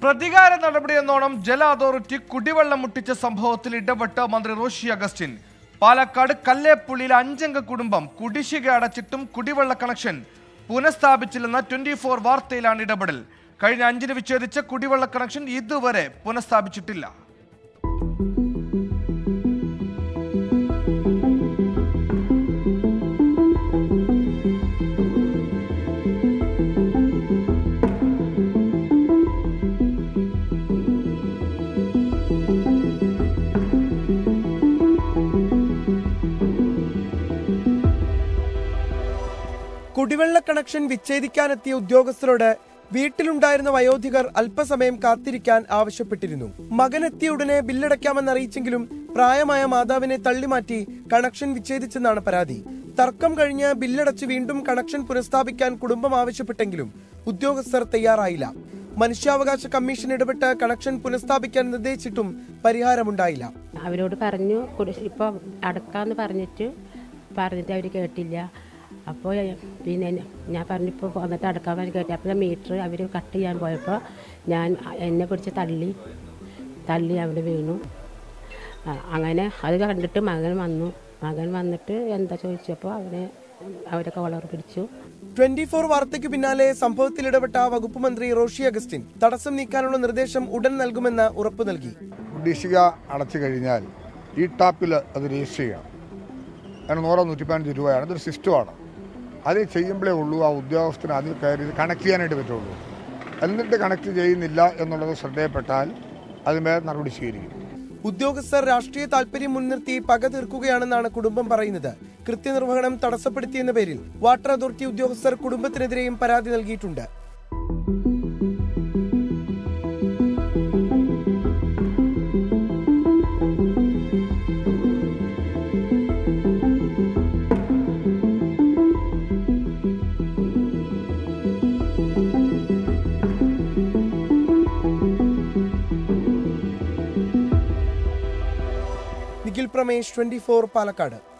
പ്രതികാര നടപടിയെന്നോണം ജല അതോറിറ്റി കുടിവെള്ളം മുട്ടിച്ച സംഭവത്തിൽ ഇടപെട്ട് മന്ത്രി റോഷി അഗസ്റ്റിൻ പാലക്കാട് കല്ലേപ്പുള്ളിയിലെ അഞ്ചംഗ കുടുംബം കുടിശ്ശിക അടച്ചിട്ടും കുടിവെള്ള കണക്ഷൻ പുനഃസ്ഥാപിച്ചില്ലെന്ന ട്വന്റി ഫോർ വാർത്തയിലാണ് ഇടപെടൽ കഴിഞ്ഞ അഞ്ചിന് വിച്ഛേദിച്ച കുടിവെള്ള കണക്ഷൻ ഇതുവരെ പുനഃസ്ഥാപിച്ചിട്ടില്ല കുടിവെള്ള കണക്ഷൻ വിച്ഛേദിക്കാനെത്തിയ ഉദ്യോഗസ്ഥരോട് വീട്ടിലുണ്ടായിരുന്ന വയോധികർ അല്പസമയം കാത്തിരിക്കാൻ ആവശ്യപ്പെട്ടിരുന്നു മകൻ എത്തിയ ഉടനെ ബില്ലടയ്ക്കാമെന്നറിയിച്ചെങ്കിലും പ്രായമായ മാതാവിനെ തള്ളിമാറ്റി കണക്ഷൻ വിച്ഛേദിച്ചെന്നാണ് പരാതി തർക്കം കഴിഞ്ഞ് ബില്ലടച്ച് വീണ്ടും കണക്ഷൻ പുനഃസ്ഥാപിക്കാൻ കുടുംബം ആവശ്യപ്പെട്ടെങ്കിലും ഉദ്യോഗസ്ഥർ തയ്യാറായില്ല മനുഷ്യാവകാശ കമ്മീഷൻ ഇടപെട്ട് കണക്ഷൻ പുനഃസ്ഥാപിക്കാൻ നിർദ്ദേശിച്ചിട്ടും പരിഹാരമുണ്ടായില്ല അവരോട് പറഞ്ഞു കുടിശ്ശി ഇപ്പോൾ അടക്കാന്ന് പറഞ്ഞിട്ട് പറഞ്ഞിട്ട് അവർ കേട്ടില്ല അപ്പോൾ പിന്നെ ഞാൻ പറഞ്ഞിപ്പോൾ വന്നിട്ട് അടക്കാൻ പറഞ്ഞ് കേട്ടി അപ്പോൾ മീറ്റർ അവർ കട്ട് ചെയ്യാൻ പോയപ്പോൾ ഞാൻ എന്നെ പിടിച്ച് തള്ളി തള്ളി അവിടെ വീണു ആ, അങ്ങനെ അത് കണ്ടിട്ട് മകൻ വന്നു മകൻ വന്നിട്ട് എന്താ ചോദിച്ചപ്പോൾ അവനെ അവരൊക്കെ വളർ പിടിച്ചു ട്വന്റി ഫോർ വാർത്തയ്ക്ക് പിന്നാലെ സംഭവത്തിൽ ഇടപെട്ട വകുപ്പ് മന്ത്രി റോഷി അഗസ്റ്റിൻ തടസ്സം നീക്കാനുള്ള നിർദ്ദേശം ഉടൻ നൽകുമെന്ന് ഉറപ്പു നൽകി കുടിശ്ശിക അടച്ചു കഴിഞ്ഞാൽ ഈ ടാപ്പിൽ അത് രജിസ്റ്റർ ചെയ്യണം കാരണം നൂറോ നൂറ്റി പതിനഞ്ച് രൂപയാണ് ഇതൊരു സിസ്റ്റമാണ് അത് ചെയ്യുമ്പോഴേ ഉള്ളൂ ആ ഉദ്യോഗസ്ഥന് അതിൽ കയറി കണക്ട് ചെയ്യാനായിട്ട് പറ്റുള്ളൂ എന്നിട്ട് കണക്ട് ചെയ്യുന്നില്ല എന്നുള്ളത് ശ്രദ്ധയപ്പെട്ടാൽ അതിന്മേൽ നടപടി സ്വീകരിക്കും ഉദ്യോഗസ്ഥർ രാഷ്ട്രീയ താൽപര്യം മുൻനിർത്തി പക തീർക്കുകയാണെന്നാണ് കുടുംബം പറയുന്നത് കൃത്യനിർവഹണം തടസ്സപ്പെടുത്തിയെന്ന പേരിൽ വാട്ടർ അതോറിറ്റി ഉദ്യോഗസ്ഥർ കുടുംബത്തിനെതിരെയും പരാതി നൽകിയിട്ടുണ്ട് നിഖിൽ പ്രമേഷ് ട്വന്റി ഫോർ പാലക്കാട്